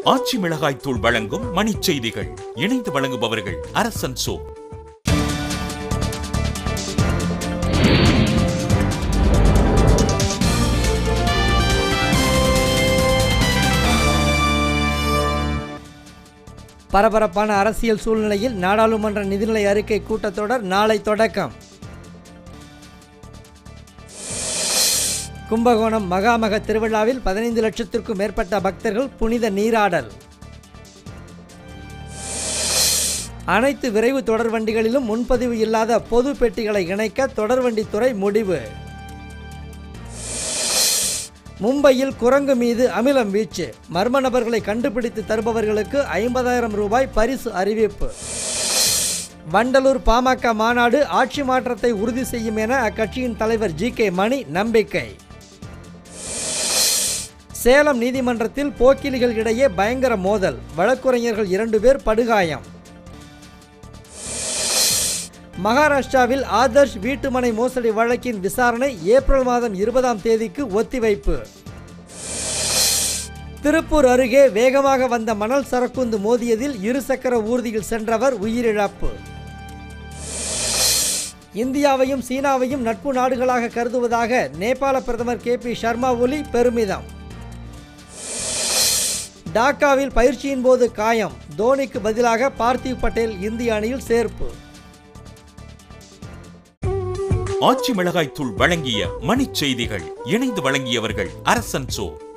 ஆச்சி மிளகாய் தூள் வழங்கும் மணிச் செய்திகள் இணைந்து வழங்குபவர்கள் அரசன் சோ பரபரப்பான அரசியல் சூழ்நிலையில் நாடாளுமன்ற நிதிநிலை அறிக்கை கூட்டத்தொடர் நாளை தொடக்கம் கும்பகோணம் மகாமக திருவிழாவில் பதினைந்து லட்சத்திற்கும் மேற்பட்ட பக்தர்கள் புனித நீராடல் அனைத்து விரைவு தொடர் வண்டிகளிலும் முன்பதிவு இல்லாத பொது பெட்டிகளை இணைக்க தொடர்வண்டித்துறை முடிவு மும்பையில் குரங்கு மீது அமிலம் வீச்சு மர்ம நபர்களை கண்டுபிடித்து தருபவர்களுக்கு ஐம்பதாயிரம் ரூபாய் பரிசு அறிவிப்பு வண்டலூர் பாமக மாநாடு ஆட்சி மாற்றத்தை உறுதி செய்யும் என அக்கட்சியின் தலைவர் ஜி கே மணி நம்பிக்கை சேலம் நீதிமன்றத்தில் போக்கிலிகள் இடையே பயங்கர மோதல் வழக்குரைஞர்கள் இரண்டு பேர் படுகாயம் மகாராஷ்டிராவில் ஆதர்ஷ் வீட்டுமனை மோசடி வழக்கின் விசாரணை ஏப்ரல் மாதம் இருபதாம் தேதிக்கு ஒத்திவைப்பு திருப்பூர் அருகே வேகமாக வந்த மணல் சரக்குந்து மோதியதில் இருசக்கர ஊர்தியில் சென்றவர் உயிரிழப்பு இந்தியாவையும் சீனாவையும் நட்பு நாடுகளாக கருதுவதாக நேபாள பிரதமர் கே பி சர்மா ஒலி பெருமிதம் டாக்காவில் பயிற்சியின் போது காயம் தோனிக்கு பதிலாக பார்த்திவ் பட்டேல் இந்திய அணியில் சேர்ப்பு ஆச்சி மிளகாய் தூள் வழங்கிய மணிச் செய்திகள் இணைந்து வழங்கியவர்கள் அரசன் சோ